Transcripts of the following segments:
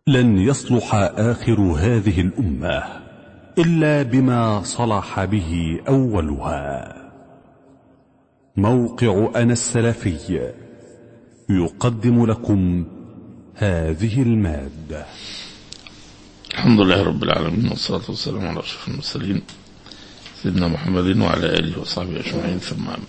لن يصلح آخر هذه الأمة إلا بما صلح به أولها موقع أنا السلفي يقدم لكم هذه المادة الحمد لله رب العالمين والصلاة والسلام على أشرف المرسلين سيدنا محمد وعلى آله وصحبه أجمعين ثم أما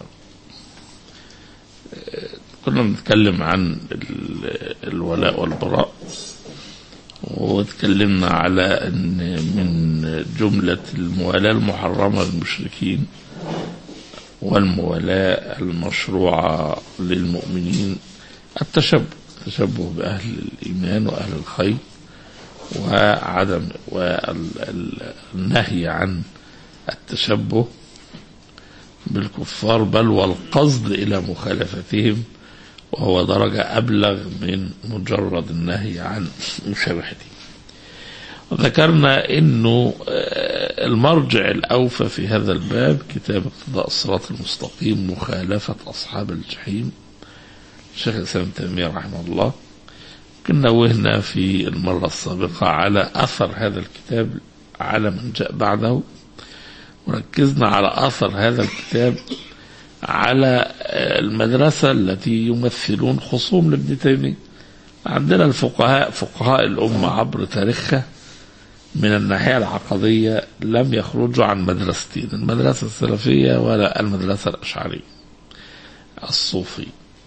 كنا بنتكلم عن ال- الولاء والبراء وتكلمنا على أن من جملة الموالاة المحرمة للمشركين والموالاة المشروعة للمؤمنين التشبه التشبه بأهل الإيمان وأهل الخير وعدم والنهي عن التشبه بالكفار بل والقصد إلى مخالفتهم وهو درجة أبلغ من مجرد النهي عن مشابهتهم وذكرنا أنه آه، المرجع الأوفى في هذا الباب كتاب اقتضاء الصراط المستقيم مخالفة أصحاب الجحيم شيخ الإسلام ابن تيمية رحمه الله كنا وهنا في المرة السابقة على أثر هذا الكتاب على من جاء بعده وركزنا على أثر هذا الكتاب على المدرسة التي يمثلون خصوم لابن تيمية عندنا الفقهاء فقهاء الأمة عبر تاريخها من الناحية العقدية لم يخرجوا عن مدرستين المدرسة السلفية ولا المدرسة الأشعرية الصوفية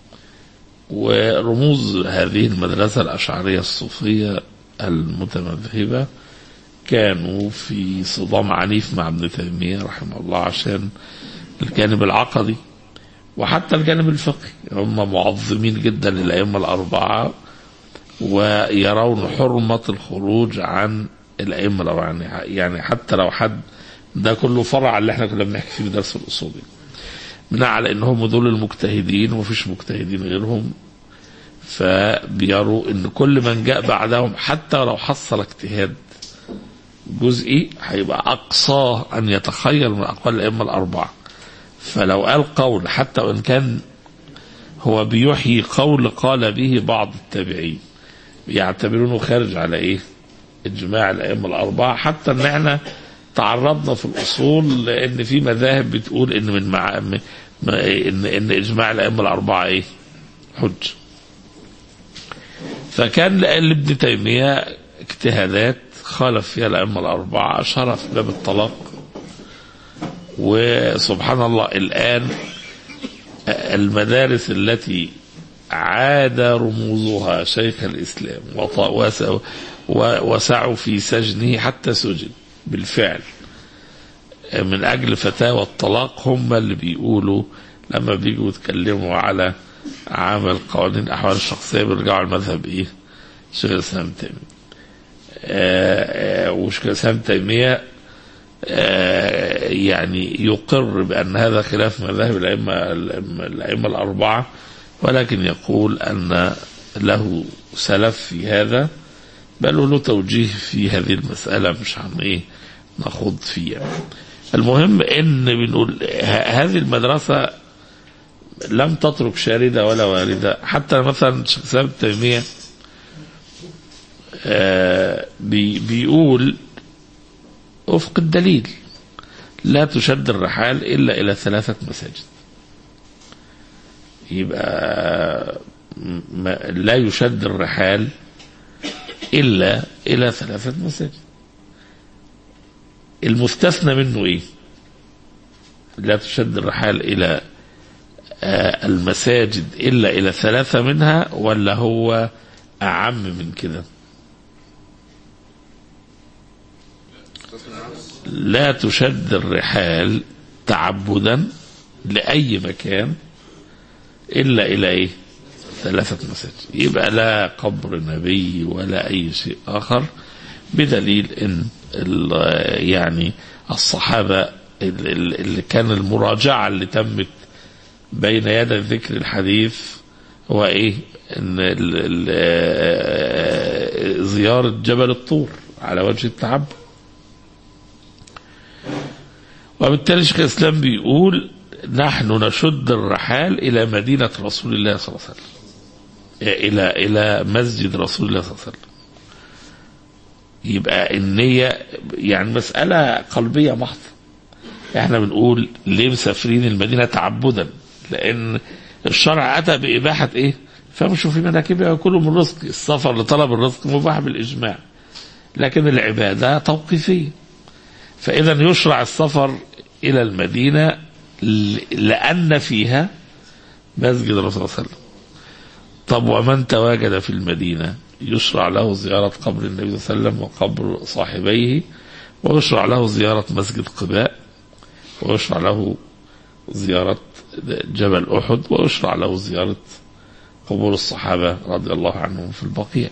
ورموز هذه المدرسة الأشعرية الصوفية المتمذهبة كانوا في صدام عنيف مع ابن تيمية رحمه الله عشان الجانب العقدي وحتى الجانب الفقهي هم معظمين جدا للأئمة الأربعة ويرون حرمة الخروج عن الأئمة الأربعة يعني- يعني حتى لو حد ده كله فرع اللي احنا كنا بنحكي فيه في درس الأصول بناء على انهم دول المجتهدين ومفيش مجتهدين غيرهم فبيروا ان كل من جاء بعدهم حتى لو حصل اجتهاد جزئي هيبقى اقصاه ان يتخيل من اقوال الائمه الاربعه فلو قال قول حتى وان كان هو بيحيي قول قال به بعض التابعين يعتبرونه خارج على ايه اجماع الائمه الاربعه حتى ان احنا تعرضنا في الاصول لان في مذاهب بتقول ان من مع م- م- ان ان اجماع الائمه الاربعه ايه حج فكان لابن تيميه اجتهادات خالف فيها الائمه الاربعه اشهرها في باب الطلاق وسبحان الله الان المدارس التي عاد رموزها شيخ الإسلام وط- وس- و- وسعوا في سجنه حتى سجن بالفعل من أجل فتاوى الطلاق هم اللي بيقولوا لما بيجوا يتكلموا على عمل قوانين الأحوال الشخصية بيرجعوا المذهب إيه؟ شيخ الإسلام تيمية آه، آه، وشيخ الإسلام تيمية آه، يعني يقر بأن هذا خلاف مذاهب الأئمة الأئمة الأربعة ولكن يقول أن له سلف في هذا بل له توجيه في هذه المسألة مش عن إيه نخوض فيها المهم إن بنقول ه- هذه المدرسة لم تترك شاردة ولا واردة حتى مثلا شيخ الإسلام ابن تيمية آه، بي بيقول وفق الدليل لا تشد الرحال إلا إلى ثلاثة مساجد يبقى ما لا يشد الرحال إلا إلى ثلاثة مساجد المستثنى منه إيه لا تشد الرحال إلى آه، المساجد إلا إلى ثلاثة منها ولا هو أعم من كده لا تشد الرحال تعبدا لأي مكان إلا إلى إيه ثلاثة مساجد يبقى لا قبر نبي ولا أي شيء آخر بدليل إن ال- يعني الصحابة ال- ال- اللي كان المراجعة اللي تمت بين يدي ذكر الحديث هو إيه إن ال- ال- زيارة جبل الطور على وجه التعبد وبالتالي شيخ الاسلام بيقول نحن نشد الرحال الى مدينه رسول الله صلى الله عليه وسلم الى الى مسجد رسول الله صلى الله عليه وسلم يبقى النية يعني مسألة قلبية محضة احنا بنقول ليه مسافرين المدينة تعبدا لأن الشرع أتى بإباحة إيه فامشوا في مناكبها وكلوا من رزق السفر لطلب الرزق مباح بالإجماع لكن العبادة توقيفية فإذا يشرع السفر إلى المدينة ل- لأن فيها مسجد الرسول صلى الله عليه وسلم طب ومن تواجد في المدينة يشرع له زيارة قبر النبي صلى الله عليه وسلم وقبر صاحبيه ويشرع له زيارة مسجد قباء ويشرع له زيارة جبل أحد ويشرع له زيارة قبور الصحابة رضي الله عنهم في البقيع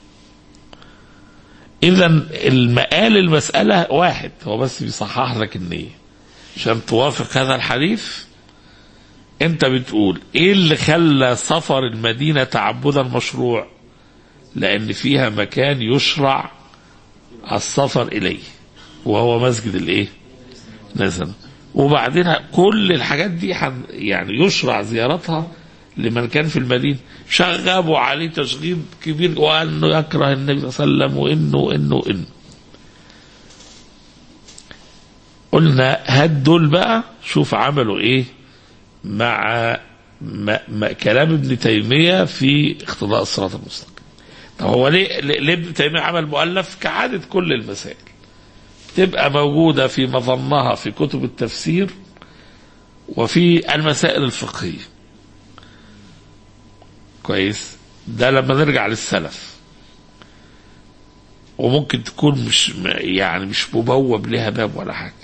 إذا المقال المسألة واحد هو بس بيصحح لك النية عشان توافق هذا الحديث انت بتقول ايه اللي خلى سفر المدينة تعبدا مشروع لان فيها مكان يشرع السفر اليه وهو مسجد الايه نزل وبعدين كل الحاجات دي حن يعني يشرع زيارتها لمن كان في المدينة شغبوا عليه تشغيب كبير وانه يكره النبي صلى الله عليه وسلم وانه وانه وانه قلنا هات دول بقى شوف عملوا ايه مع ما ما كلام ابن تيمية في اقتضاء الصراط المستقيم طب هو ليه ليه ليه ابن تيمية عمل مؤلف كعادة كل المسائل تبقى موجودة في مظنها في كتب التفسير وفي المسائل الفقهية كويس ده لما نرجع للسلف وممكن تكون مش يعني مش مبوب لها باب ولا حاجة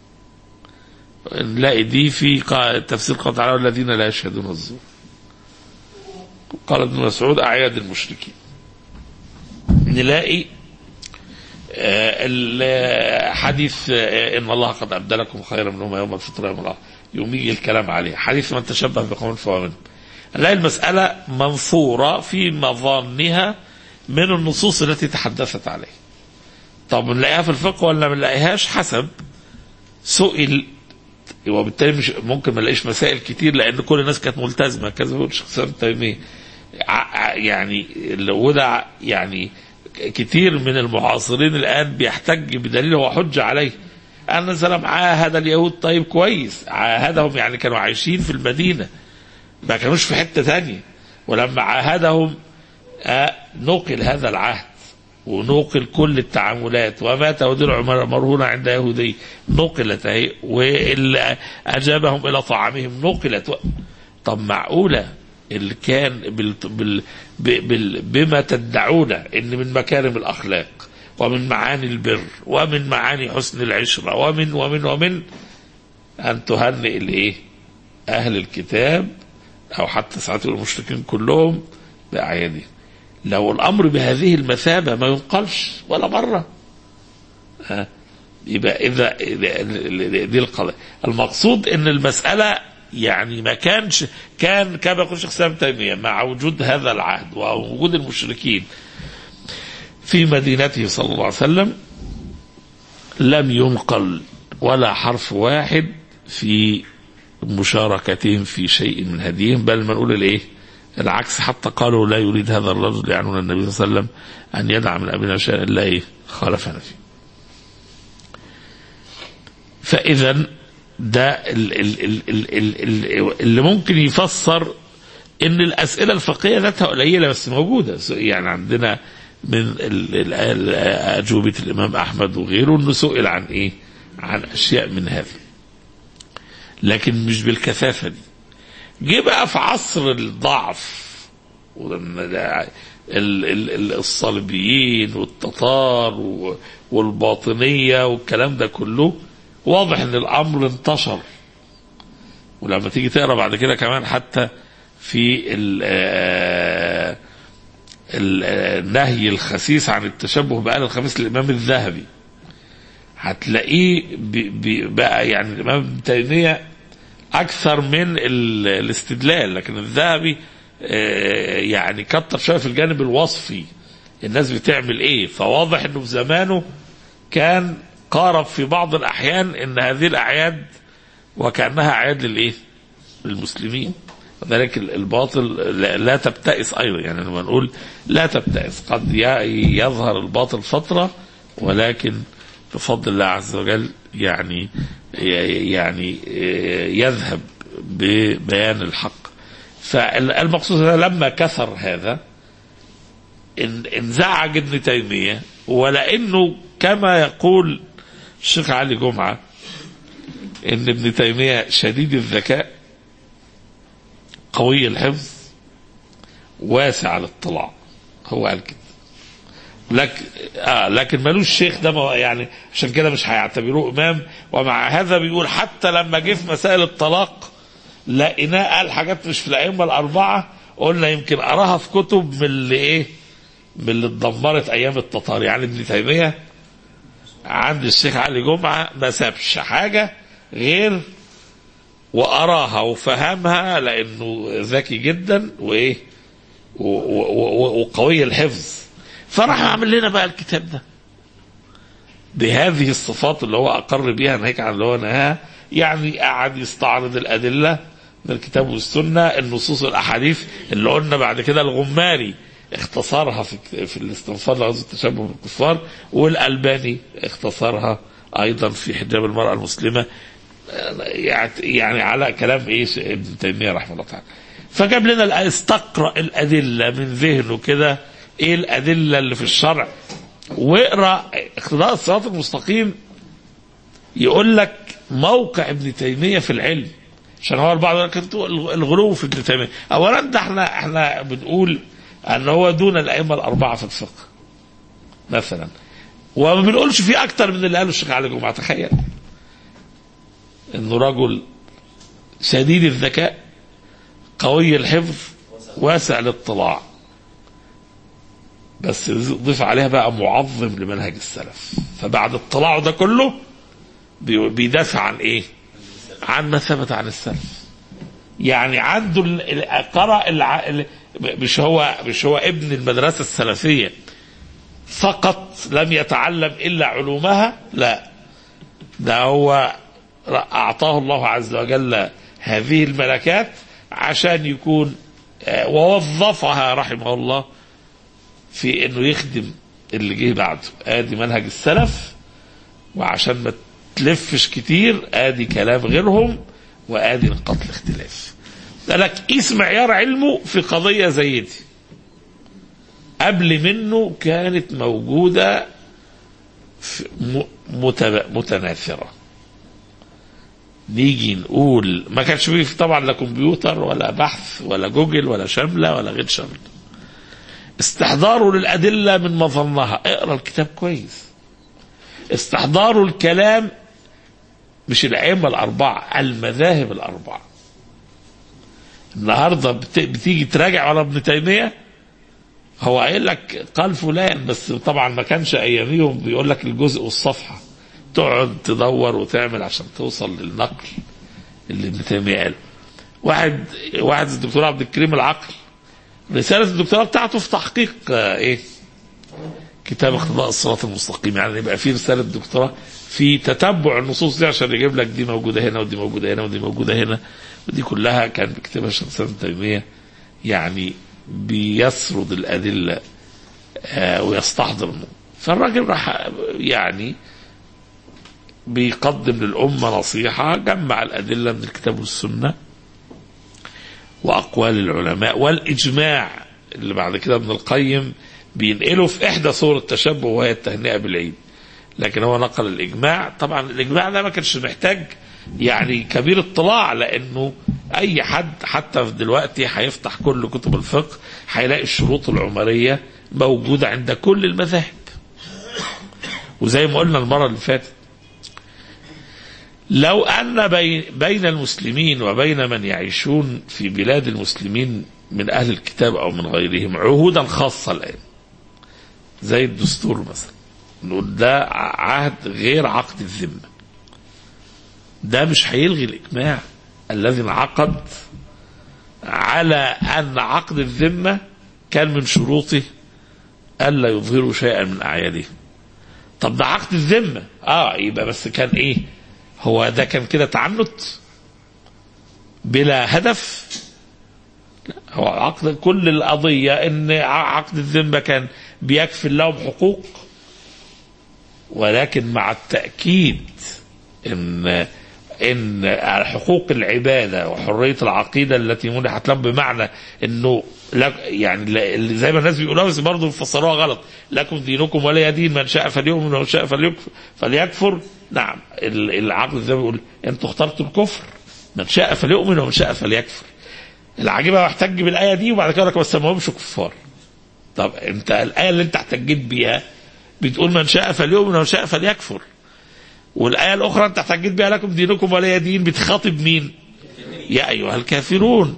نلاقي دي في قا- تفسير قال تعالى والذين لا يشهدون الزور قال ابن مسعود أعياد المشركين نلاقي آه، ال- حديث آه، ان الله قد ابدلكم خيرا منهما يوم الفطر يوم الله يوم يجي الكلام عليه حديث من تشبه بقوم فهو منهم نلاقي المسألة منصورة في مظانها من النصوص التي تحدثت عليه طب نلاقيها في الفقه ولا ما نلاقيهاش حسب سئل وبالتالي مش ممكن ما نلاقيش مسائل كتير لان كل الناس كانت ملتزمه كذا بيقول الشيخ سامي التيميه ع- ع- يعني اللي وده يعني كتير من المعاصرين الان بيحتج بدليل هو حجه عليه ان سلام عاهد اليهود طيب كويس عاهدهم يعني كانوا عايشين في المدينه ما كانوش في حته ثانيه ولما عاهدهم آه، نقل هذا العهد ونوقل كل التعاملات ومات ودرع مرهونة عند يهودي نقلت اهي واللي أجابهم إلى طعامهم نقلت و... طب معقولة اللي كان بال... بال... بال... بما تدعون إن من مكارم الأخلاق ومن معاني البر ومن معاني حسن العشرة ومن ومن ومن أن تهنئ الإيه؟ أهل الكتاب أو حتى ساعات المشركين كلهم بأعيادهم لو الامر بهذه المثابه ما ينقلش ولا مره ها يبقى اذا إذا- دي القضيه المقصود ان المساله يعني ما كانش كان كما يقول الشيخ سامي تيميه مع وجود هذا العهد ووجود المشركين في مدينته صلى الله عليه وسلم لم ينقل ولا حرف واحد في مشاركتهم في شيء من هديهم بل ما نقول الايه العكس حتى قالوا لا يريد هذا الرجل يعنون النبي صلى الله عليه وسلم ان يدع من ابينا شيئا الا ايه خالفنا فيه فاذا ده ال- ال- ال- ال- ال- ال- اللي ممكن يفسر ان الاسئله الفقهيه ذاتها قليله بس موجوده يعني عندنا من ال- ال- ال- اجوبه الامام احمد وغيره انه سئل عن ايه؟ عن اشياء من هذا لكن مش بالكثافه دي جه بقى في عصر الضعف ولما ده ال- ال- ال- الصليبيين والتتار و- والباطنيه والكلام ده كله واضح ان الامر انتشر ولما تيجي تقرا بعد كده كمان حتى في ال- آه، ال- آه، النهي الخسيس عن التشبه بآل الخميس للإمام الذهبي هتلاقيه بي- بي- بقى يعني الإمام ابن تيمية أكثر من ال- الاستدلال لكن الذهبي آه، يعني كتر شوية في الجانب الوصفي الناس بتعمل إيه فواضح إنه في زمانه كان قارب في بعض الأحيان إن هذه الأعياد وكأنها أعياد للإيه؟ للمسلمين ذلك الباطل لا لا تبتئس أيضا يعني لما نقول لا تبتئس قد ي- يظهر الباطل فترة ولكن بفضل الله عز وجل يعني يعني يذهب ببيان الحق فالمقصود لما كثر هذا انزعج ابن تيمية ولأنه كما يقول الشيخ علي جمعة ان ابن تيمية شديد الذكاء قوي الحفظ واسع الاطلاع هو قال كده لكن آه لكن ملوش شيخ ده يعني عشان كده مش هيعتبروه امام ومع هذا بيقول حتى لما جه في مسائل الطلاق لقيناه قال حاجات مش في الائمه الاربعه قلنا يمكن قراها في كتب من اللي ايه من اللي اتدمرت ايام التتار يعني ابن تيميه عند الشيخ علي جمعه ما سابش حاجه غير وأراها وفهمها لأنه ذكي جدا وإيه وقوي الحفظ فراح عامل لنا بقى الكتاب ده بهذه الصفات اللي هو أقر بها ناهيك عن اللي هو نهاها يعني قعد يستعرض الأدلة من الكتاب والسنة النصوص الأحاديث اللي قلنا بعد كده الغماري اختصرها في في الاستنفاض لغزو التشبه بالكفار والألباني اختصرها أيضا في حجاب المرأة المسلمة يعني على كلام ايه ابن تيميه رحمه الله تعالى فجاب لنا استقرا الادله من ذهنه كده ايه الادله اللي في الشرع واقرا اقتضاء الصراط المستقيم يقول لك موقع ابن تيميه في العلم عشان هو البعض يقول لك الغلو في ابن تيميه اولا ده احنا احنا بنقول ان هو دون الائمه الاربعه في الفقه مثلا وما بنقولش في اكتر من اللي قاله الشيخ علي جمعه تخيل انه رجل شديد الذكاء قوي الحفظ واسع الاطلاع بس ضيف عليها بقى معظم لمنهج السلف فبعد اطلاعه ده كله بيدافع عن ايه عن ما ثبت عن السلف يعني عنده قرأ مش هو مش هو ابن المدرسة السلفية فقط لم يتعلم إلا علومها لا ده هو أعطاه الله عز وجل هذه الملكات عشان يكون ووظفها رحمه الله في انه يخدم اللي جه بعده ادي منهج السلف وعشان ما تلفش كتير ادي كلام غيرهم وادي نقاط الاختلاف لك قيس معيار علمه في قضية زي دي قبل منه كانت موجودة متناثرة نيجي نقول ما كانش فيه طبعا لا كمبيوتر ولا بحث ولا جوجل ولا شاملة ولا غير شاملة استحضاره للأدلة من مظنها اقرا الكتاب كويس استحضاره الكلام مش الأئمة الأربعة المذاهب الأربعة النهارده بتيجي تراجع على ابن تيمية هو قايل لك قال فلان بس طبعا ما كانش أياميهم بيقول لك الجزء والصفحة تقعد تدور وتعمل عشان توصل للنقل اللي ابن تيمية قاله واحد واحد الدكتور عبد الكريم العقل رسالة الدكتوراه بتاعته في تحقيق ايه كتاب اقتضاء الصراط المستقيم يعني يبقى في رسالة دكتوراه في تتبع النصوص دي عشان يجيب لك دي موجودة هنا ودي موجودة هنا ودي موجودة هنا ودي كلها كان بيكتبها شيخ الاسلام تيمية يعني بيسرد الأدلة آه ويستحضر فالراجل راح يعني بيقدم للأمة نصيحة جمع الأدلة من الكتاب والسنة وأقوال العلماء والإجماع اللي بعد كده ابن القيم بينقله في إحدى صور التشبه وهي التهنئة بالعيد لكن هو نقل الإجماع طبعا الإجماع ده ما كانش محتاج يعني كبير اطلاع لأنه أي حد حتى في دلوقتي هيفتح كل كتب الفقه هيلاقي الشروط العمرية موجودة عند كل المذاهب وزي ما قلنا المرة اللي فاتت لو أن بين المسلمين وبين من يعيشون في بلاد المسلمين من أهل الكتاب أو من غيرهم عهودا خاصة الآن زي الدستور مثلا نقول ده عهد غير عقد الذمة ده مش هيلغي الإجماع الذي انعقد على أن عقد الذمة كان من شروطه ألا يظهروا شيئا من أعيادهم طب ده عقد الذمة اه يبقى بس كان ايه هو ده كان كده تعنت بلا هدف لا هو عقد كل القضية ان عقد الذمة كان بيكفل لهم حقوق ولكن مع التأكيد ان ان حقوق العباده وحريه العقيده التي منحت لهم بمعنى انه لك يعني ل- زي ما الناس بيقولوها بس برضه بيفسروها غلط لكم دينكم ولي دين من شاء فليؤمن ومن شاء فليكفر فليكفر نعم ال- العقل زي ما بيقول انتوا اخترتوا الكفر من شاء فليؤمن ومن شاء فليكفر العجيبه محتج بالايه دي وبعد كده يقول لك بس ما همش كفار طب انت الايه اللي انت احتجيت بيها بتقول من شاء فليؤمن ومن شاء فليكفر والآية الأخرى أنت احتجيت بها لكم دينكم ولي دين بتخاطب مين؟ يا أيها الكافرون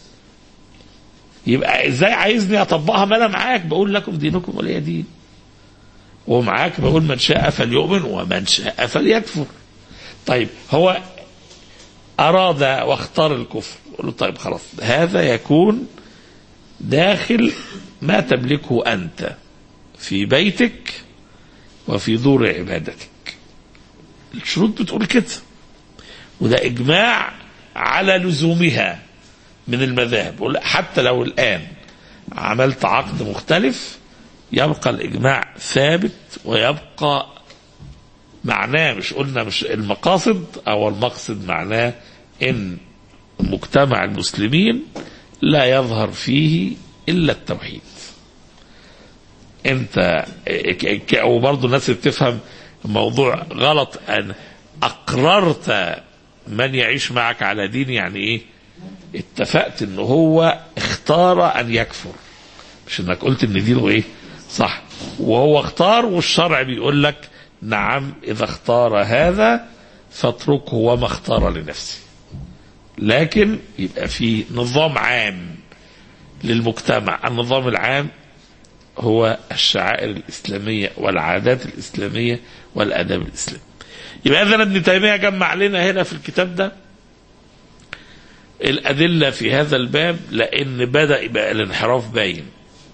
يبقى ازاي عايزني اطبقها ما انا معاك بقول لكم دينكم ولي دين ومعاك بقول من شاء فليؤمن ومن شاء فليكفر طيب هو اراد واختار الكفر قل له طيب خلاص هذا يكون داخل ما تملكه انت في بيتك وفي دور عبادتك الشروط بتقول كده وده اجماع على لزومها من المذاهب حتى لو الان عملت عقد مختلف يبقى الاجماع ثابت ويبقى معناه مش قلنا مش المقاصد او المقصد معناه ان مجتمع المسلمين لا يظهر فيه الا التوحيد انت وبرضه الناس بتفهم الموضوع غلط ان اقررت من يعيش معك على دين يعني ايه اتفقت ان هو اختار ان يكفر مش انك قلت ان دينه ايه صح وهو اختار والشرع بيقول لك نعم اذا اختار هذا فاتركه وما اختار لنفسه لكن يبقى في نظام عام للمجتمع النظام العام هو الشعائر الإسلامية والعادات الإسلامية والآداب الإسلامية يبقى إذا ابن تيمية جمع لنا هنا في الكتاب ده الأدلة في هذا الباب لأن بدأ يبقى الانحراف باين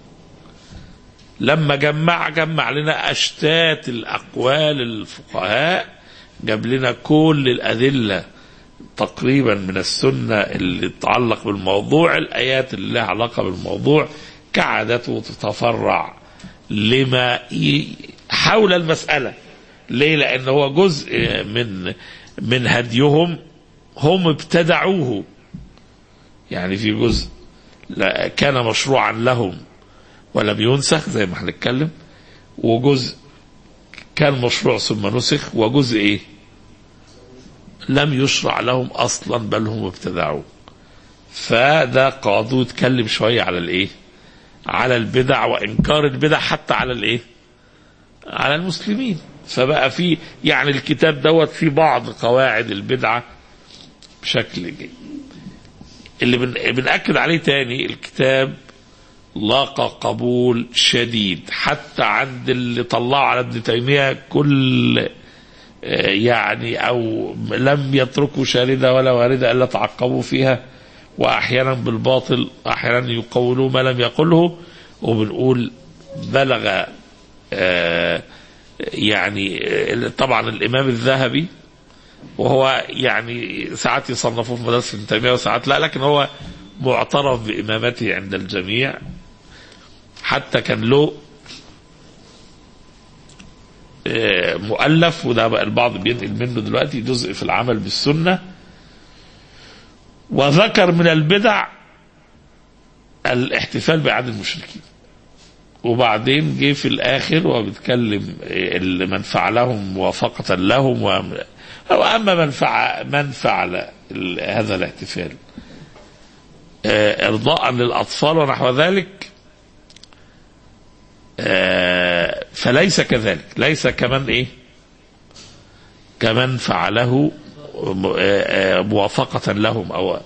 لما جمع جمع لنا أشتات الأقوال الفقهاء جاب لنا كل الأدلة تقريبا من السنة اللي تتعلق بالموضوع الآيات اللي لها علاقة بالموضوع كعادته تتفرع لما حول المسألة ليه لأن هو جزء من من هديهم هم ابتدعوه يعني في جزء كان مشروعا لهم ولم ينسخ زي ما هنتكلم وجزء كان مشروع ثم نسخ وجزء ايه لم يشرع لهم اصلا بل هم ابتدعوه فده قاضي يتكلم شويه على الايه على البدع وانكار البدع حتى على الايه على المسلمين فبقى في يعني الكتاب دوت في بعض قواعد البدعه بشكل جيد اللي بن بنأكد عليه تاني الكتاب لاقى قبول شديد حتى عند اللي طلعوا على ابن تيمية كل يعني أو لم يتركوا شاردة ولا واردة إلا تعقبوا فيها وأحيانا بالباطل أحيانا يقولوا ما لم يقله وبنقول بلغ يعني طبعا الإمام الذهبي وهو يعني ساعات يصنفوه في مدرسة ابن تيمية وساعات لا لكن هو معترف بإمامته عند الجميع حتى كان له مؤلف وده بقى البعض بينقل منه دلوقتي جزء في العمل بالسنة وذكر من البدع الاحتفال بعيد المشركين وبعدين جه في الآخر وبيتكلم من فعلهم موافقة لهم وأما من فعل, من فعل هذا الاحتفال ارضاء للاطفال ونحو ذلك فليس كذلك ليس كمن ايه كمن فعله موافقة لهم او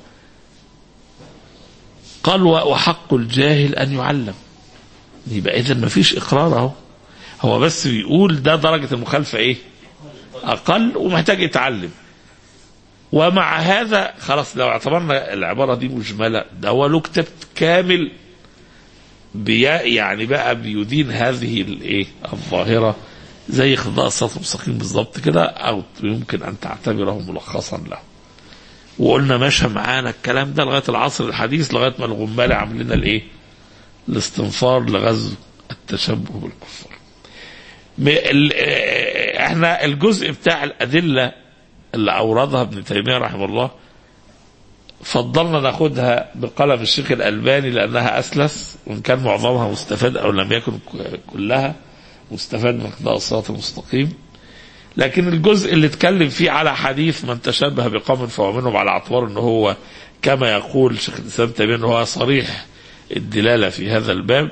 قال وحق الجاهل ان يعلم يبقى اذا ما فيش اقرار اهو هو بس بيقول ده درجة المخالفة ايه اقل ومحتاج يتعلم ومع هذا خلاص لو اعتبرنا العبارة دي مجملة ده هو له كتاب كامل بيا يعني بقى بيدين هذه الايه الظاهرة زي خضاء الصراط المستقيم بالظبط كده او يمكن ان تعتبره ملخصا له وقلنا ماشى معانا الكلام ده لغايه العصر الحديث لغايه ما الغمالي عامل لنا الايه الاستنفار لغزو التشبه بالكفار احنا الجزء بتاع الأدلة اللي أوردها ابن تيمية رحمه الله فضلنا ناخدها بقلم الشيخ الألباني لأنها أسلس وإن كان معظمها مستفاد أو لم يكن ك- كلها مستفاد من قضاء الصراط المستقيم لكن الجزء اللي اتكلم فيه على حديث من تشبه بقوم فهو منهم على اعتبار ان هو كما يقول شيخ الاسلام تيميه ان هو صريح الدلاله في هذا الباب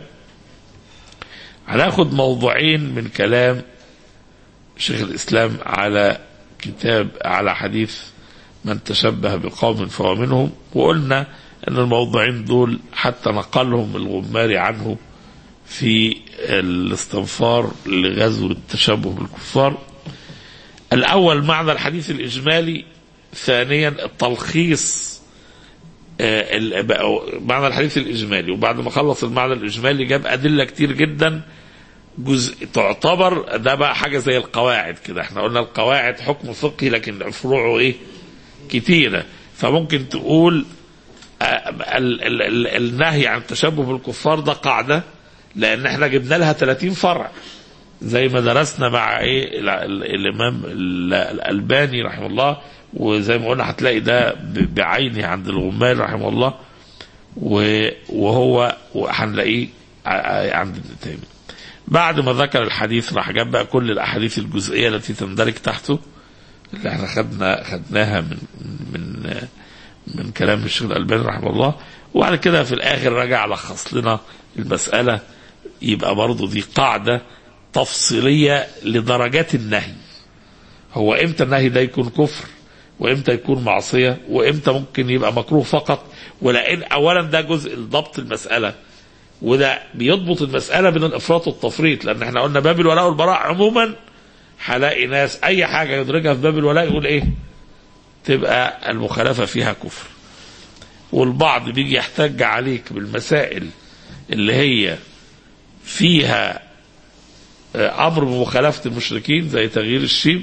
هناخد موضوعين من كلام شيخ الاسلام على كتاب على حديث من تشبه بقوم فهو منهم وقلنا ان الموضوعين دول حتى نقلهم الغماري عنه في الاستنفار لغزو التشبه بالكفار الأول معنى الحديث الإجمالي ثانيا التلخيص آه، ال- بقى- معنى الحديث الإجمالي وبعد ما خلص المعنى الإجمالي جاب أدلة كتير جدا جزء تعتبر ده بقى حاجة زي القواعد كده احنا قلنا القواعد حكم فقهي لكن فروعه ايه كتيرة فممكن تقول آه، ال- ال- ال- النهي عن التشبه بالكفار ده قاعدة لأن احنا جبنا لها 30 فرع زي ما درسنا مع ايه ال- ال- الامام ال- الالباني رحمه الله وزي ما قلنا هتلاقي ده ب- بعينه عند الغمال رحمه الله و- وهو هنلاقيه ع- عند ابن تيميه بعد ما ذكر الحديث راح جاب بقى كل الاحاديث الجزئيه التي تندرج تحته اللي احنا خدنا خدناها من من من كلام الشيخ الالباني رحمه الله وبعد كده في الاخر رجع لخص لنا المساله يبقى برضه دي قاعده تفصيليه لدرجات النهي هو امتى النهي ده يكون كفر وامتى يكون معصيه وامتى ممكن يبقى مكروه فقط ولان اولا ده جزء ضبط المساله وده بيضبط المساله بين الافراط والتفريط لان احنا قلنا باب الولاء والبراء عموما هلاقي ناس اي حاجه يدركها في باب الولاء يقول ايه تبقى المخالفه فيها كفر والبعض بيجي يحتج عليك بالمسائل اللي هي فيها آه، امر بمخالفه المشركين زي تغيير الشيب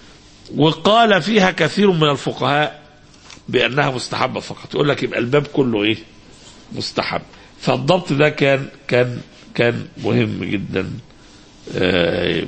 وقال فيها كثير من الفقهاء بانها مستحبه فقط يقول لك يبقى الباب كله ايه مستحب فالضبط ده كان كان كان مهم جدا آه،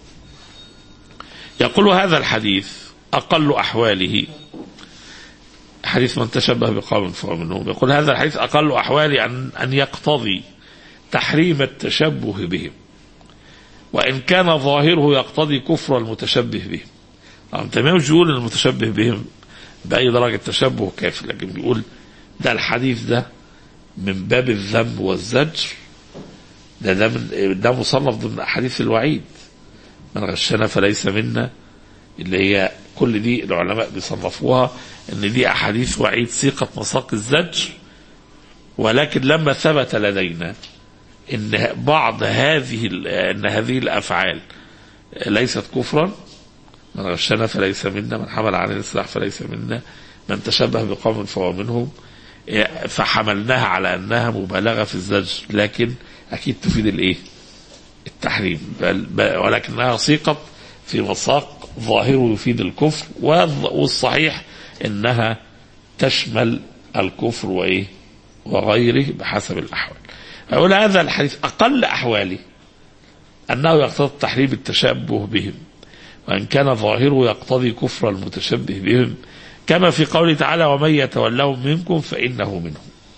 يقول هذا الحديث اقل احواله حديث من تشبه بقوم فهو منهم يقول هذا الحديث اقل احواله ان ان يقتضي تحريم التشبه بهم وإن كان ظاهره يقتضي كفر المتشبه بهم طبعا تمام مش بيقول إن المتشبه بهم بأي درجة تشبه كافر لكن بيقول ده الحديث ده من باب الذنب والزجر ده ده من ده مصنف ضمن أحاديث الوعيد من غشنا فليس منا اللي هي كل دي العلماء بيصنفوها ان دي احاديث وعيد سيقة مساق الزجر ولكن لما ثبت لدينا ان بعض هذه ال- ان هذه الافعال ليست كفرا من غشنا فليس منا من حمل عن السلاح فليس منا من تشبه بقوم فهو منهم إيه، فحملناها على انها مبالغه في الزجر لكن اكيد تفيد الايه؟ التحريم بل بل ولكنها سيقت في مساق ظاهره يفيد الكفر والظ- والصحيح انها تشمل الكفر وايه؟ وغيره بحسب الاحوال. أقول هذا الحديث أقل أحواله أنه يقتضي تحريم التشبه بهم وإن كان ظاهره يقتضي كفر المتشبه بهم كما في قوله تعالى ومن يتولهم منكم فإنه منهم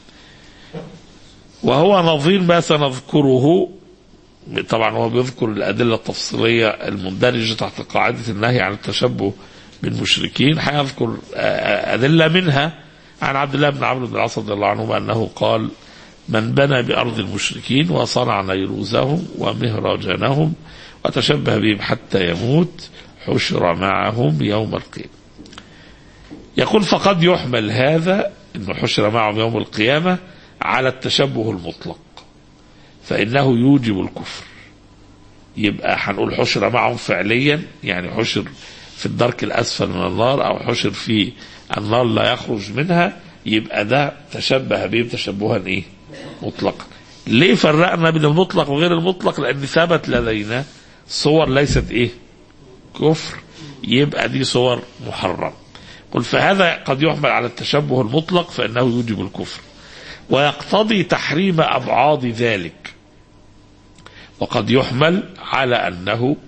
وهو نظير ما سنذكره طبعا هو بيذكر الأدلة التفصيلية المندرجة تحت قاعدة النهي عن التشبه بالمشركين هيذكر آه، أدلة منها عن عبد الله بن عمرو بن العاص رضي الله عنهما أنه قال من بنى بأرض المشركين وصنع نيروزهم ومهرجانهم وتشبه بهم حتى يموت حشر معهم يوم القيامة يقول فقد يحمل هذا انه حشر معهم يوم القيامة على التشبه المطلق فإنه يوجب الكفر يبقى هنقول حشر معهم فعليا يعني حشر في الدرك الأسفل من النار أو حشر في النار لا يخرج منها يبقى ده تشبه بهم تشبها إيه مطلقا ليه فرقنا بين المطلق وغير المطلق لأن ثبت لدينا صور ليست إيه كفر يبقى دي صور محرم قل فهذا قد يحمل على التشبه المطلق فإنه يوجب الكفر ويقتضي تحريم أبعاد ذلك وقد يحمل على أنه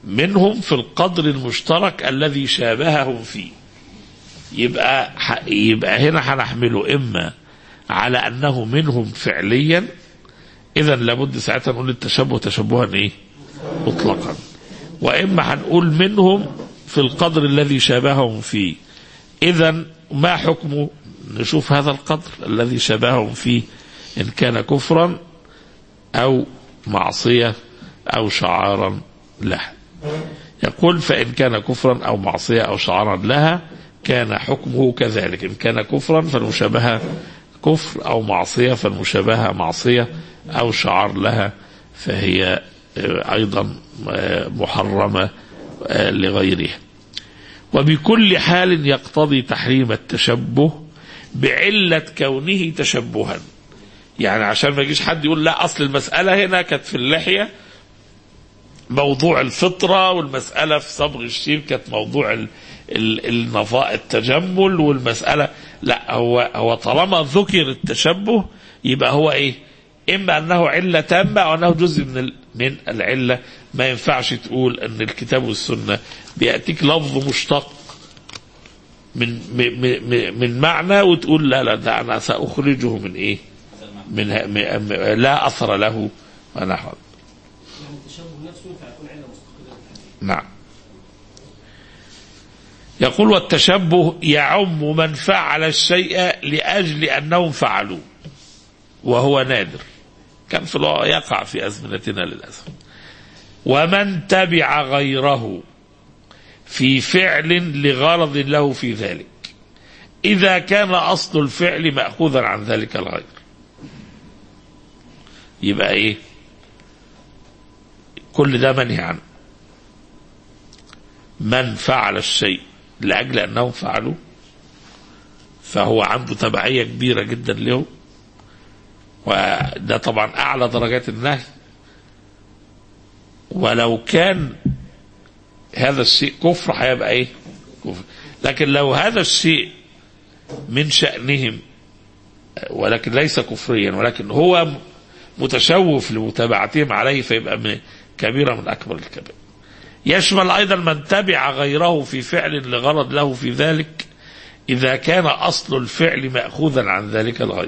منهم في القدر المشترك الذي شابههم فيه يبقى يبقى هنا هنحمله اما على انه منهم فعليا اذا لابد ساعتها نقول التشبه تشبها ايه مطلقا واما هنقول منهم في القدر الذي شابههم فيه اذا ما حكمه نشوف هذا القدر الذي شابههم فيه ان كان كفرا او معصيه او شعارا لها يقول فان كان كفرا او معصيه او شعارا لها كان حكمه كذلك ان كان كفرا فالمشابهه كفر او معصيه فالمشابهه معصيه او شعار لها فهي ايضا محرمه لغيرها وبكل حال يقتضي تحريم التشبه بعلة كونه تشبها يعني عشان ما يجيش حد يقول لا أصل المسألة هنا كانت في اللحية موضوع الفطرة والمسألة في صبغ الشير كانت موضوع ال ال النظاء التجمل والمسألة لا هو هو طالما ذكر التشبه يبقى هو ايه؟ اما انه عله تامه او انه جزء من ال- من العله ما ينفعش تقول ان الكتاب والسنه بياتيك لفظ مشتق من م- م- م- من معنى وتقول لا لا ده انا ساخرجه من ايه؟ من ه- م- م- لا اثر له ونحو يعني التشبه نفسه ينفع يكون علة مستقلة نعم يقول والتشبه يعم من فعل الشيء لأجل أنهم فعلوه وهو نادر كان في الواقع يقع في أزمنتنا للأسف ومن تبع غيره في فعل لغرض له في ذلك إذا كان أصل الفعل مأخوذا عن ذلك الغير يبقى إيه كل ده منهي عنه من فعل الشيء لأجل أنهم فعلوا فهو عنده تبعية كبيرة جدا له وده طبعا أعلى درجات النهي ولو كان هذا الشيء كفر هيبقى ايه كفر لكن لو هذا الشيء من شأنهم ولكن ليس كفريا ولكن هو متشوف لمتابعتهم عليه فيبقى من- كبيرة من أكبر الكبائر يشمل أيضا من تبع غيره في فعل لغرض له في ذلك إذا كان أصل الفعل مأخوذا عن ذلك الغير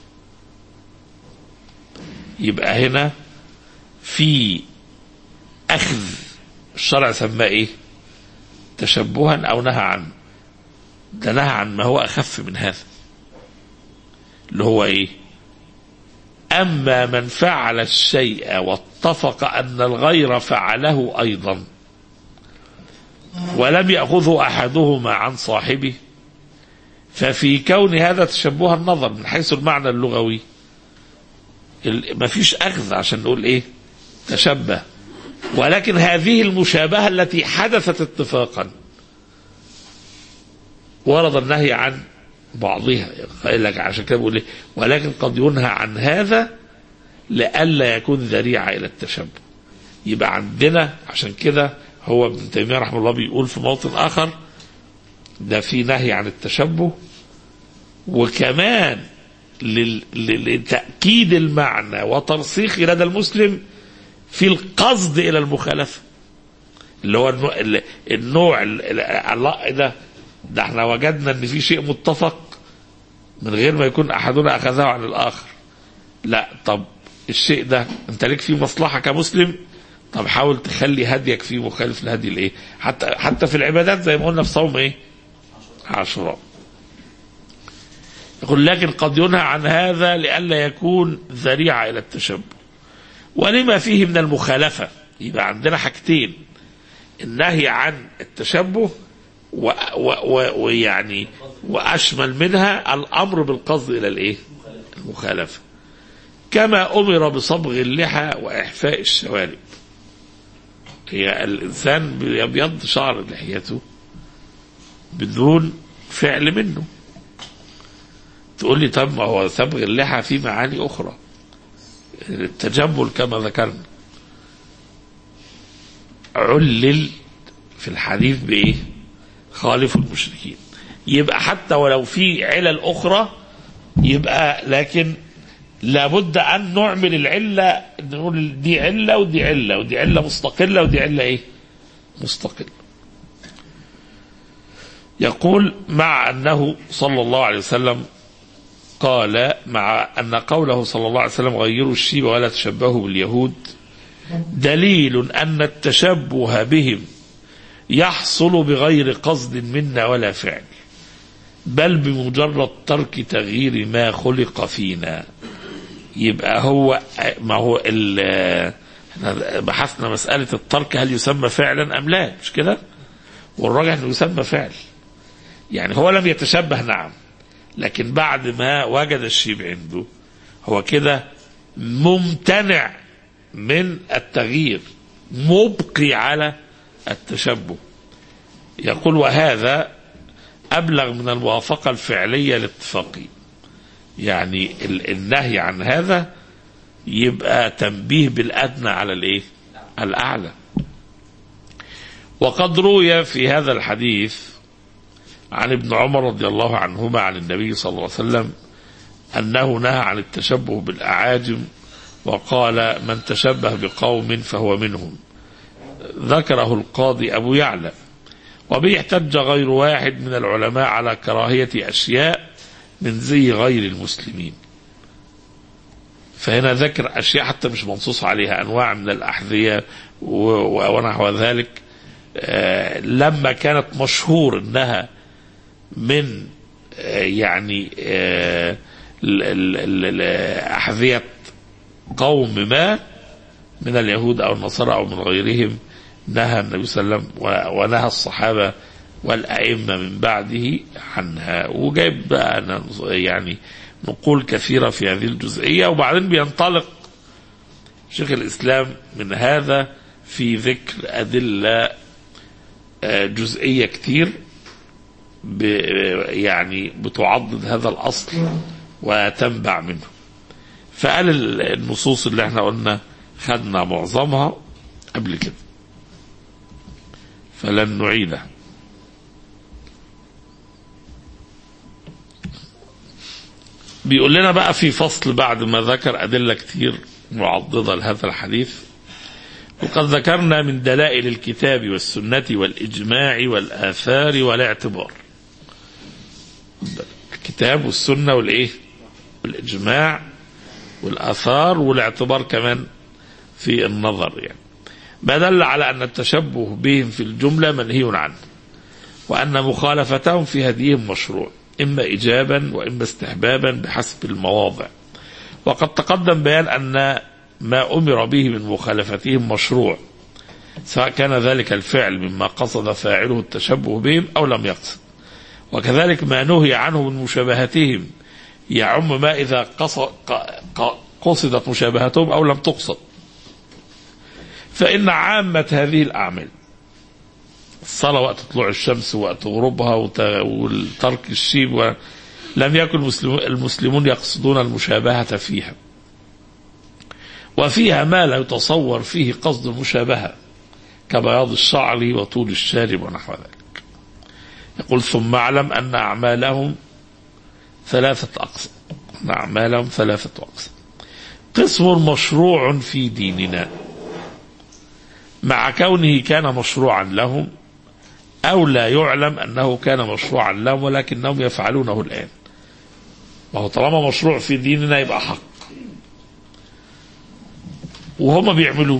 يبقى هنا في أخذ الشرع سماه إيه تشبها أو نهى عنه ده نهى عن ما هو أخف من هذا اللي هو إيه أما من فعل الشيء واتفق أن الغير فعله أيضا ولم يأخذه أحدهما عن صاحبه ففي كون هذا تشبه النظر من حيث المعنى اللغوي ال- مفيش أخذ عشان نقول إيه تشبه ولكن هذه المشابهة التي حدثت اتفاقا ورد النهي عن بعضها قال لك عشان كده بقول إيه ولكن قد ينهى عن هذا لئلا يكون ذريعة إلى التشبه يبقى عندنا عشان كده هو ابن تيمية رحمه الله بيقول في موطن آخر ده في نهي عن التشبه وكمان لل- لل- لتأكيد المعنى وترسيخ لدى المسلم في القصد إلى المخالفة اللي هو النوع, ال- النوع ال- ال- الله ده ده احنا وجدنا ان في شيء متفق من غير ما يكون احدنا اخذه عن الاخر لا طب الشيء ده انت ليك فيه مصلحه كمسلم طب حاول تخلي هديك فيه مخالف لهدي الايه حتى حتى في العبادات زي ما قلنا في صوم ايه عاشوراء يقول لكن قد ينهى عن هذا لئلا يكون ذريعه الى التشبه ولما فيه من المخالفه يبقى عندنا حاجتين النهي عن التشبه و- و- و- ويعني واشمل منها الامر بالقصد الى الايه؟ المخالفه. كما امر بصبغ اللحى واحفاء الشوارب. هي الانسان يبيض شعر لحيته بدون فعل منه. تقول لي طب ما هو صبغ اللحى فيه معاني اخرى. التجمل كما ذكرنا. علل في الحديث بايه؟ خالف المشركين يبقى حتى ولو في علل اخرى يبقى لكن لابد ان نعمل العله نقول دي عله ودي عله ودي عله مستقله ودي عله ايه؟ مستقل يقول مع أنه صلى الله عليه وسلم قال مع أن قوله صلى الله عليه وسلم غيروا الشيب ولا تشبهوا باليهود دليل أن التشبه بهم يحصل بغير قصد منا ولا فعل بل بمجرد ترك تغيير ما خلق فينا يبقى هو ما هو ال- احنا بحثنا مسألة الترك هل يسمى فعلا أم لا مش كده والراجح أنه يسمى فعل يعني هو لم يتشبه نعم لكن بعد ما وجد الشيب عنده هو كده ممتنع من التغيير مبقي على التشبه يقول وهذا أبلغ من الموافقة الفعلية الاتفاقية يعني ال- النهي عن هذا يبقى تنبيه بالأدنى على الإيه الأعلى وقد روي في هذا الحديث عن ابن عمر رضي الله عنهما عن النبي صلى الله عليه وسلم أنه نهى عن التشبه بالأعاجم وقال من تشبه بقوم فهو منهم ذكره القاضي أبو يعلى وبه احتج غير واحد من العلماء على كراهية أشياء من زي غير المسلمين فهنا ذكر أشياء حتى مش منصوص عليها أنواع من الأحذية و- ونحو ذلك آه، لما كانت مشهور أنها من آه، يعني آه، ال- ال- ال- ال- أحذية قوم ما من اليهود أو النصارى أو من غيرهم نهى النبي صلى الله عليه وسلم و- ونهى الصحابة والأئمة من بعده عنها وجايب بقى أنا يعني نقول كثيرة في هذه الجزئية وبعدين بينطلق شيخ الإسلام من هذا في ذكر أدلة آه، جزئية كتير ب- يعني بتعضد هذا الأصل وتنبع منه فقال ال- النصوص اللي احنا قلنا خدنا معظمها قبل كده فلن نعيدها بيقول لنا بقى في فصل بعد ما ذكر أدلة كتير معضدة لهذا الحديث وقد ذكرنا من دلائل الكتاب والسنة والإجماع والآثار والاعتبار الكتاب والسنة والإيه والإجماع والآثار والاعتبار كمان في النظر يعني ما دل على أن التشبه بهم في الجملة منهي عنه وأن مخالفتهم في هديهم مشروع إما إيجابا وإما استحبابا بحسب المواضع وقد تقدم بيان أن ما أمر به من مخالفتهم مشروع سواء كان ذلك الفعل مما قصد فاعله التشبه بهم أو لم يقصد وكذلك ما نهي عنه من مشابهتهم يعم ما إذا قص- ق- ق- قصدت مشابهتهم أو لم تقصد فإن عامة هذه الأعمال الصلاة وقت طلوع الشمس وقت غروبها وت- وترك الشيب و- لم يكن المسلمون- المسلمون يقصدون المشابهة فيها وفيها ما لا يتصور فيه قصد المشابهة كبياض الشعر وطول الشارب ونحو ذلك يقول ثم اعلم أن أعمالهم ثلاثة أقسام أن أعمالهم ثلاثة أقسام قسم مشروع في ديننا مع كونه كان مشروعا لهم أو لا يعلم أنه كان مشروعا لهم ولكنهم يفعلونه الآن وهو طالما مشروع في ديننا يبقى حق وهم بيعملوه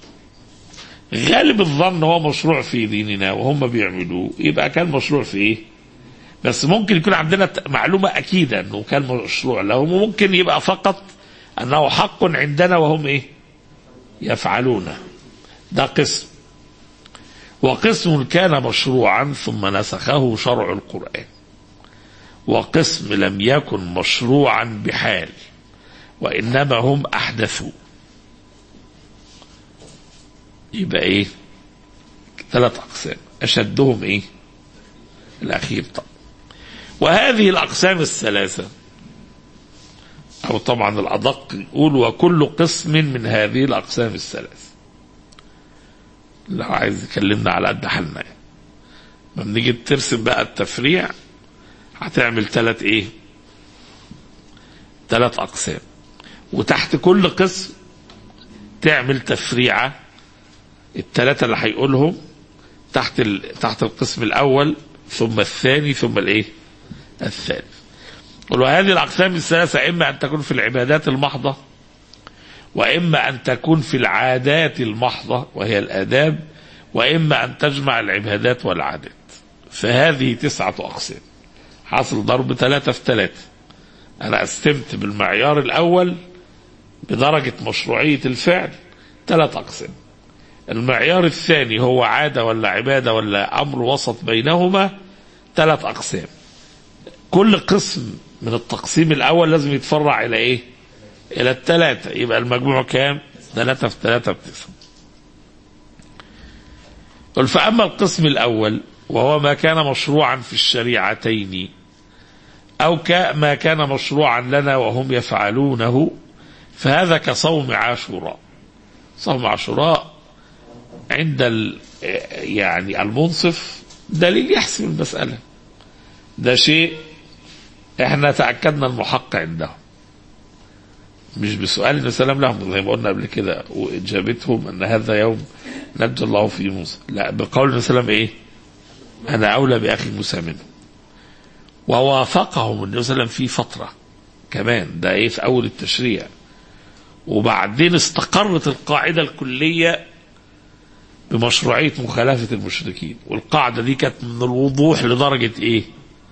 غالب الظن هو مشروع في ديننا وهم بيعملوه يبقى كان مشروع في ايه بس ممكن يكون عندنا ت- معلومة أكيدة أنه كان مشروع لهم وممكن يبقى فقط أنه حق عندنا وهم إيه يفعلونه ده قسم وقسم كان مشروعا ثم نسخه شرع القرآن وقسم لم يكن مشروعا بحال وإنما هم أحدثوا يبقى إيه ثلاث أقسام أشدهم إيه الأخير طبعا وهذه الأقسام الثلاثة أو طبعا الأدق يقول وكل قسم من هذه الأقسام الثلاث لو عايز يكلمنا على قد حالنا يعني. لما بنيجي ترسم بقى التفريع هتعمل ثلاث ايه ثلاث اقسام وتحت كل قسم تعمل تفريعه الثلاثه اللي هيقولهم تحت ال... تحت القسم الاول ثم الثاني ثم الايه الثالث وهذه الاقسام الثلاثه اما ان تكون في العبادات المحضه واما ان تكون في العادات المحضه وهي الاداب واما ان تجمع العبادات والعادات فهذه تسعه اقسام حاصل ضرب ثلاثه في ثلاثه انا قسمت بالمعيار الاول بدرجه مشروعيه الفعل ثلاث اقسام المعيار الثاني هو عاده ولا عباده ولا امر وسط بينهما ثلاث اقسام كل قسم من التقسيم الاول لازم يتفرع الى ايه الى الثلاثه يبقى المجموع كام ثلاثه في ثلاثه بتسعه قل فاما القسم الاول وهو ما كان مشروعا في الشريعتين او ما كان مشروعا لنا وهم يفعلونه فهذا كصوم عاشوراء صوم عاشوراء عند ال يعني المنصف دليل يحسم المسألة ده شيء احنا تأكدنا انه حق عندهم مش بسؤال النبي صلى الله عليه وسلم لهم زي ما قلنا قبل كده واجابتهم ان هذا يوم نجى الله فيه موسى لا بقول النبي صلى الله عليه وسلم ايه انا اولى باخي موسى منه ووافقهم النبي صلى الله عليه وسلم في فتره كمان ده ايه في اول التشريع وبعدين استقرت القاعده الكليه بمشروعيه مخالفه المشركين والقاعده دي كانت من الوضوح لدرجه ايه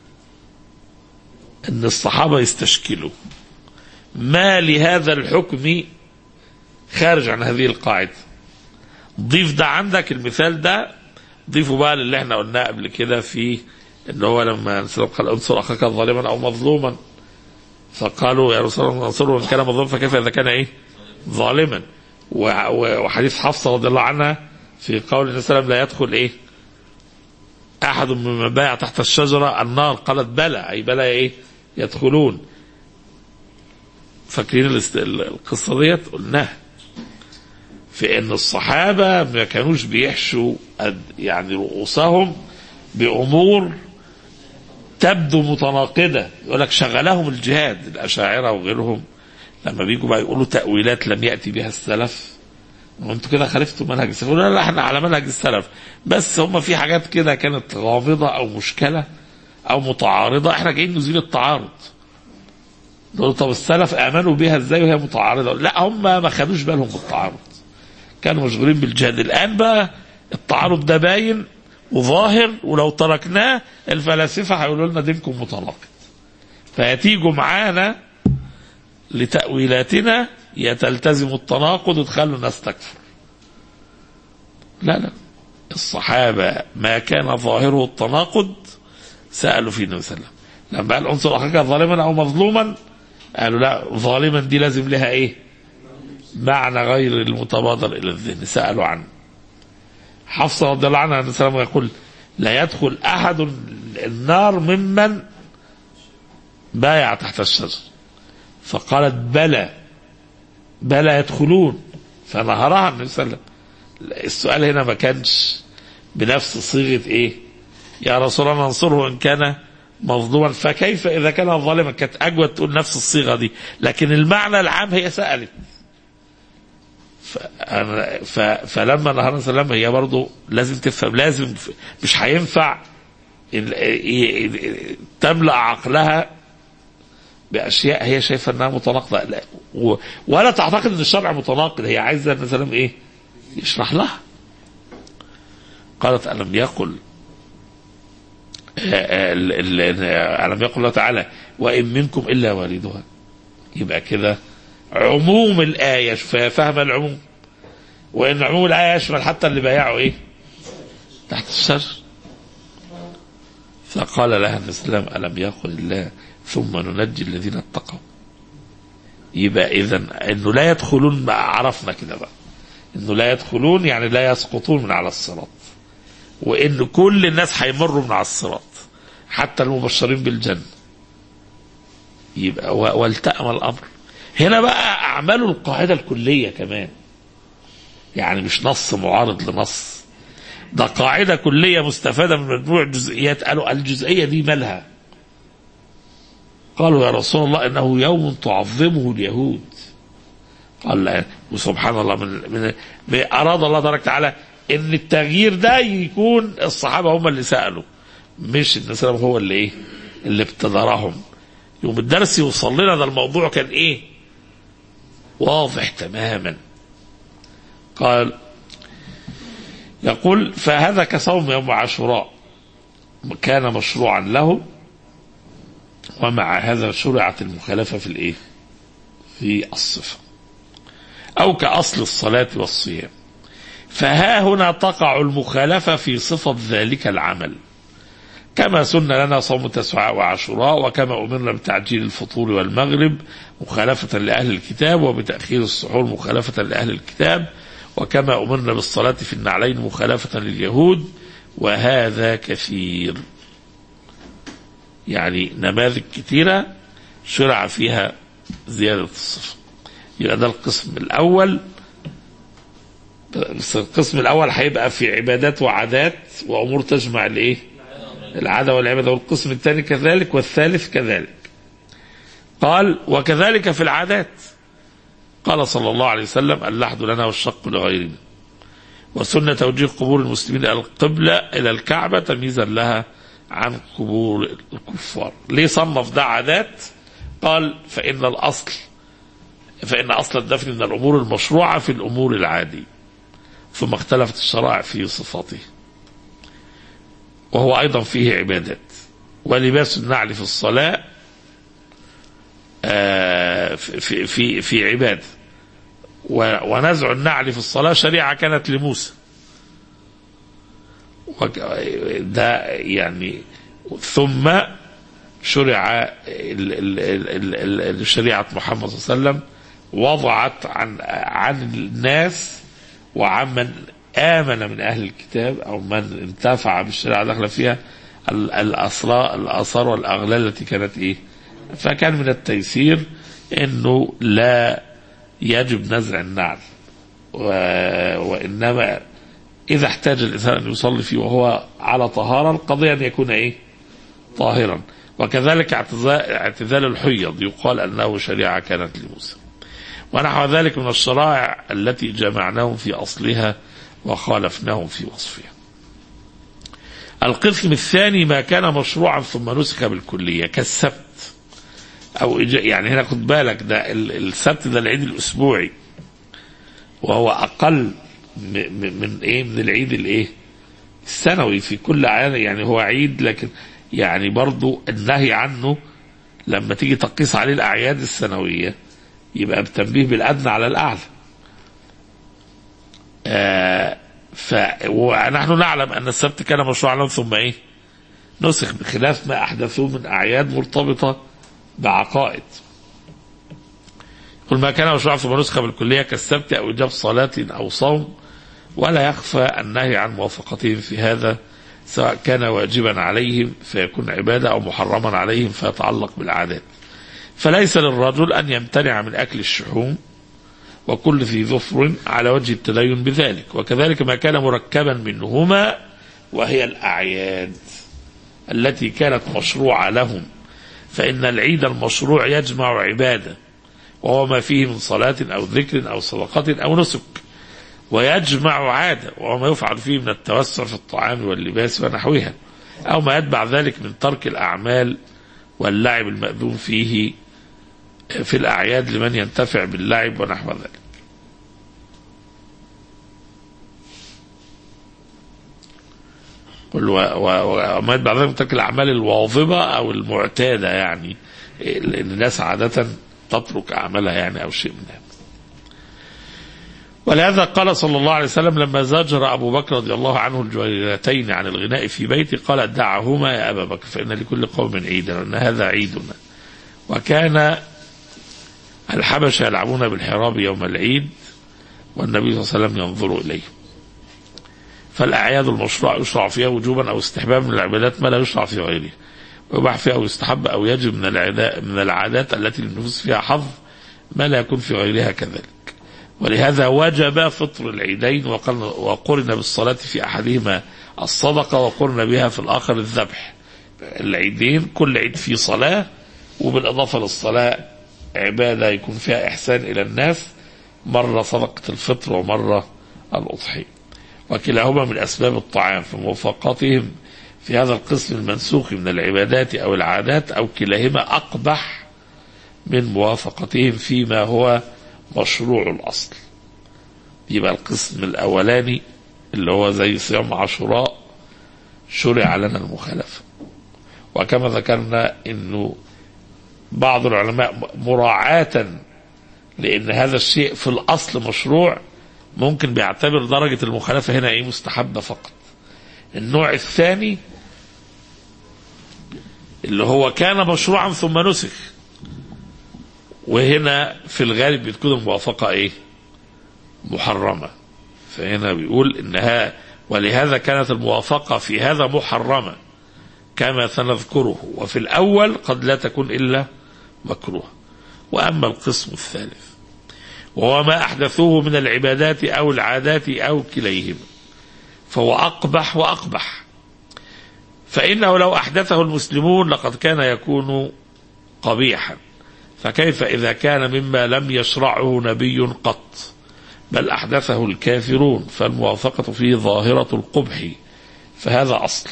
ان الصحابه يستشكلوا ما لهذا الحكم خارج عن هذه القاعده ضيف ده عندك المثال ده ضيفه بقى للي احنا قلناه قبل كده في ان هو لما قال انصر اخاك ظالما او مظلوما فقالوا يا رسول الله انصره ان كان مظلوما فكيف اذا كان ايه ظالما وحديث حفصه رضي الله عنها في قول النبي صلى الله عليه وسلم لا يدخل ايه احد ممن بايع تحت الشجره النار قالت بلى اي بلى ايه يدخلون فاكرين القصه ديت قلناها في ان الصحابه ما كانوش بيحشوا يعني رؤوسهم بامور تبدو متناقضه يقول لك شغلهم الجهاد الاشاعره وغيرهم لما بيجوا بقى يقولوا تاويلات لم ياتي بها السلف وانتوا كده خالفتوا منهج السلف لا لا احنا على منهج السلف بس هم في حاجات كده كانت غامضه او مشكله او متعارضه احنا جايين نزيل التعارض نقول طب السلف امنوا بها ازاي وهي متعارضه لا هم ما خدوش بالهم بالتعارض كانوا مشغولين بالجهاد الان بقى التعارض ده باين وظاهر ولو تركناه الفلاسفه هيقولوا لنا دينكم متناقض فيتيجوا معانا لتأويلاتنا يتلتزم التناقض وتخلوا الناس تكفر لا لا الصحابة ما كان ظاهره التناقض سألوا فيه النبي صلى الله عليه وسلم لما قال انصر أخاك ظالما أو مظلوما قالوا لا ظالما دي لازم لها إيه معنى غير المتبادر إلى الذهن سألوا عنه حفصة رضي الله عنها النبي يقول لا يدخل أحد النار ممن بايع تحت الشجر فقالت بلى بلى يدخلون فنهرها النبي صلى الله عليه وسلم السؤال هنا ما كانش بنفس صيغه ايه؟ يا رسول الله انصره ان كان مظلوما فكيف اذا كان ظالما كانت اجود تقول نفس الصيغه دي لكن المعنى العام هي سالت ف... فلما نهار سلام هي برضه لازم تفهم لازم مش هينفع تملا عقلها باشياء هي شايفه انها متناقضه لا و... ولا تعتقد ان الشرع متناقض هي عايزه مثلا ايه؟ يشرح لها. قالت الم يقل الم يقل الله تعالى وان منكم الا والدها يبقى كده عموم الايه فاهم العموم وان عموم الايه يشمل حتى اللي بايعوا ايه؟ تحت الشجر فقال لها الاسلام الم يقل الله ثم ننجي الذين اتقوا يبقى اذا انه لا يدخلون بقى عرفنا كده بقى انه لا يدخلون يعني لا يسقطون من على الصراط وان كل الناس هيمروا من على الصراط حتى المبشرين بالجنه يبقى والتأم الامر هنا بقى اعملوا القاعده الكليه كمان يعني مش نص معارض لنص ده قاعده كليه مستفاده من مجموع جزئيات قالوا الجزئيه دي مالها قالوا يا رسول الله انه يوم تعظمه اليهود قال لا وسبحان الله من, من اراد الله تبارك وتعالى ان التغيير ده يكون الصحابه هم اللي سالوا مش النبي صلى الله عليه وسلم هو اللي ايه اللي ابتدرهم يوم الدرس يوصل لنا ده الموضوع كان ايه واضح تماما قال يقول فهذا كصوم يوم عاشوراء كان مشروعا له ومع هذا شرعت المخالفة في الايه في الصفة او كأصل الصلاة والصيام فها هنا تقع المخالفة في صفة ذلك العمل كما سن لنا صوم تسعاء وعاشوراء وكما أمرنا بتعجيل الفطور والمغرب مخالفة لأهل الكتاب وبتأخير السحور مخالفة لأهل الكتاب وكما أمرنا بالصلاة في النعلين مخالفة لليهود وهذا كثير يعني نماذج كثيرة شرع فيها زيادة الصفة يبقى ده القسم الأول بس القسم الأول هيبقى في عبادات وعادات وأمور تجمع الإيه؟ العادة والعبادة والقسم الثاني كذلك والثالث كذلك قال وكذلك في العادات قال صلى الله عليه وسلم اللحد لنا والشق لغيرنا وسنة توجيه قبور المسلمين إلى القبلة إلى الكعبة تمييزا لها عن قبور الكفار ليه صنف ده عادات قال فإن الأصل فإن أصل الدفن من الأمور المشروعة في الأمور العادية ثم اختلفت الشرائع في صفاته وهو أيضا فيه عبادات ولباس النعل في الصلاة آه، في في في عبادة و- ونزع النعل في الصلاة شريعة كانت لموسى وك- ده يعني ثم شرع ال- ال- ال- ال- ال- شريعة محمد صلى الله عليه وسلم وضعت عن عن الناس وعمن آمن من أهل الكتاب أو من انتفع بالشريعة دخل فيها ال- الأسرار الآثار والأغلال التي كانت إيه فكان من التيسير أنه لا يجب نزع النعل و... وإنما إذا احتاج الإنسان أن يصلي فيه وهو على طهارة القضية أن يكون إيه طاهرا وكذلك اعتزال, اعتزال الحيض يقال أنه شريعة كانت لموسى ونحو ذلك من الشرائع التي جمعناهم في أصلها وخالفناهم في وصفها القسم الثاني ما كان مشروعا ثم نسخ بالكلية كالسبت أو إج- يعني هنا خد بالك ده ال- السبت ده العيد الأسبوعي وهو أقل م- م- من إيه من العيد الإيه السنوي في كل عام يعني هو عيد لكن يعني برضو النهي عنه لما تيجي تقيس عليه الأعياد السنوية يبقى بتنبيه بالأدنى على الأعلى آه ف ونحن نعلم أن السبت كان مشروعا لهم ثم إيه نسخ بخلاف ما أحدثوه من أعياد مرتبطة بعقائد كل ما كان مشروعا ثم نسخ بالكلية كالسبت أو إجاب صلاة أو صوم ولا يخفى النهي عن موافقتهم في هذا سواء كان واجبا عليهم فيكون عبادة أو محرما عليهم فيتعلق بالعادات فليس للرجل أن يمتنع من أكل الشحوم وكل ذي ظفر على وجه التدين بذلك وكذلك ما كان مركبا منهما وهي الأعياد التي كانت مشروعة لهم فإن العيد المشروع يجمع عبادة وهو ما فيه من صلاة أو ذكر أو صدقة أو نسك ويجمع عادة وهو ما يفعل فيه من التوسع في الطعام واللباس ونحوها أو ما يتبع ذلك من ترك الأعمال واللعب المأذون فيه في الأعياد لمن ينتفع باللعب ونحو ذلك قل و- و- وما يتبع ذلك من ترك الأعمال الواظبة أو المعتادة يعني لأن الناس عادة تترك أعمالها يعني أو شيء من هذا ولهذا قال صلى الله عليه وسلم لما زجر أبو بكر رضي الله عنه الجويرتين عن الغناء في بيته قال دعهما يا أبا بكر فإن لكل قوم عيدا وأن هذا عيدنا وكان الحبشة يلعبون بالحراب يوم العيد والنبي صلى الله عليه وسلم ينظر إليه فالأعياد المشروع يشرع فيها وجوبا أو استحبابا من العبادات ما لا يشرع في غيره ويباح فيها أو يستحب أو يجب من العادات, من العادات التي للنفوس فيها حظ ما لا يكون في غيرها كذلك ولهذا وجب فطر العيدين وقل- وقرن بالصلاة في أحدهما الصدقة وقرن بها في الآخر الذبح العيدين كل عيد فيه صلاة وبالإضافة للصلاة عبادة يكون فيها إحسان إلى الناس مرة صدقة الفطر ومرة الأضحية وكلاهما من أسباب الطعام فموافقتهم في هذا القسم المنسوخ من العبادات أو العادات أو كلاهما أقبح من موافقتهم فيما هو مشروع الأصل يبقى القسم الأولاني اللي هو زي صيام عاشوراء شرع لنا المخالفة وكما ذكرنا أنه بعض العلماء مراعاة لأن هذا الشيء في الأصل مشروع ممكن بيعتبر درجة المخالفة هنا إيه مستحبة فقط النوع الثاني اللي هو كان مشروعا ثم نسخ وهنا في الغالب بتكون الموافقة ايه محرمة فهنا بيقول انها ولهذا كانت الموافقة في هذا محرمة كما سنذكره وفي الأول قد لا تكون إلا مكروه وأما القسم الثالث وهو ما أحدثوه من العبادات أو العادات أو كليهما فهو أقبح وأقبح فإنه لو أحدثه المسلمون لقد كان يكون قبيحا فكيف إذا كان مما لم يشرعه نبي قط بل أحدثه الكافرون فالموافقة فيه ظاهرة القبح فهذا أصل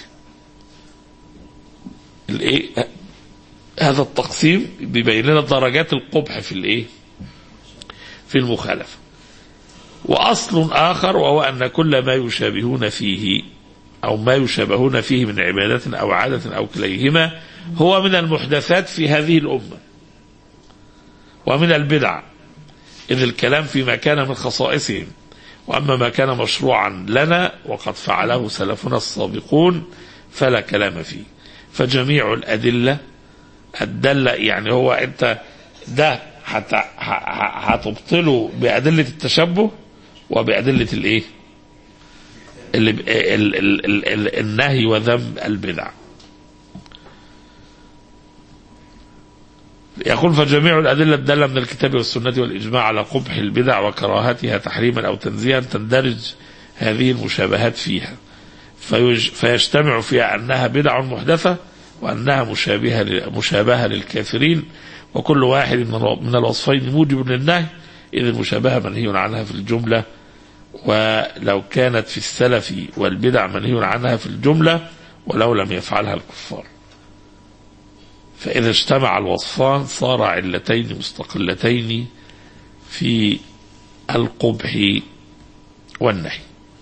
الإيه؟ هذا التقسيم بيبين لنا درجات القبح في الإيه في المخالفة وأصل آخر وهو أن كل ما يشابهون فيه أو ما يشابهون فيه من عبادة أو عادة أو كليهما هو من المحدثات في هذه الأمة ومن البدع إذ الكلام فيما كان من خصائصهم وأما ما كان مشروعا لنا وقد فعله سلفنا السابقون فلا كلام فيه فجميع الأدلة الدالة يعني هو أنت ده هتبطله بأدلة التشبه وبأدلة الإيه؟ اللي ال ال ال ال النهي وذم البدع يقول فجميع الأدلة الدالة من الكتاب والسنة والإجماع على قبح البدع وكراهتها تحريما أو تنزيها تندرج هذه المشابهات فيها فيج فيجتمع فيها أنها بدع محدثة وأنها مشابهة مشابهة للكافرين وكل واحد من الوصفين موجب للنهي إذ المشابهة منهي عنها في الجملة ولو كانت في السلف والبدع منهي عنها في الجملة ولو لم يفعلها الكفار فإذا اجتمع الوصفان صار علتين مستقلتين في القبح والنهي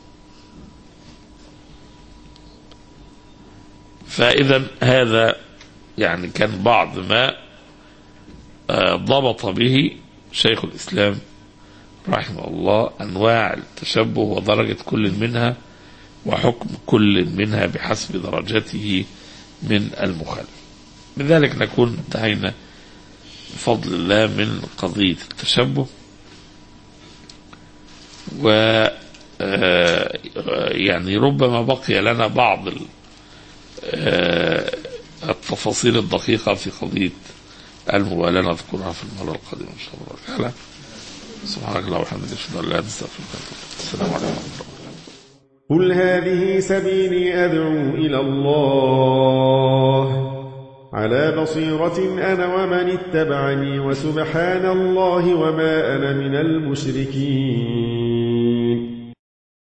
فإذا هذا يعني كان بعض ما ضبط به شيخ الإسلام رحمه الله أنواع التشبه ودرجة كل منها وحكم كل منها بحسب درجته من المخالف بذلك نكون انتهينا بفضل الله من قضية التشبه و يعني ربما بقي لنا بعض التفاصيل الدقيقة في قضية الموالاة نذكرها في المرة القادمة إن شاء الله تعالى سبحانك اللهم وبحمدك أشهد أن لا إله إلا أنت أستغفرك السلام عليكم ورحمة الله قل هذه سبيلي أدعو إلى الله على بصيرة أنا ومن اتبعني وسبحان الله وما أنا من المشركين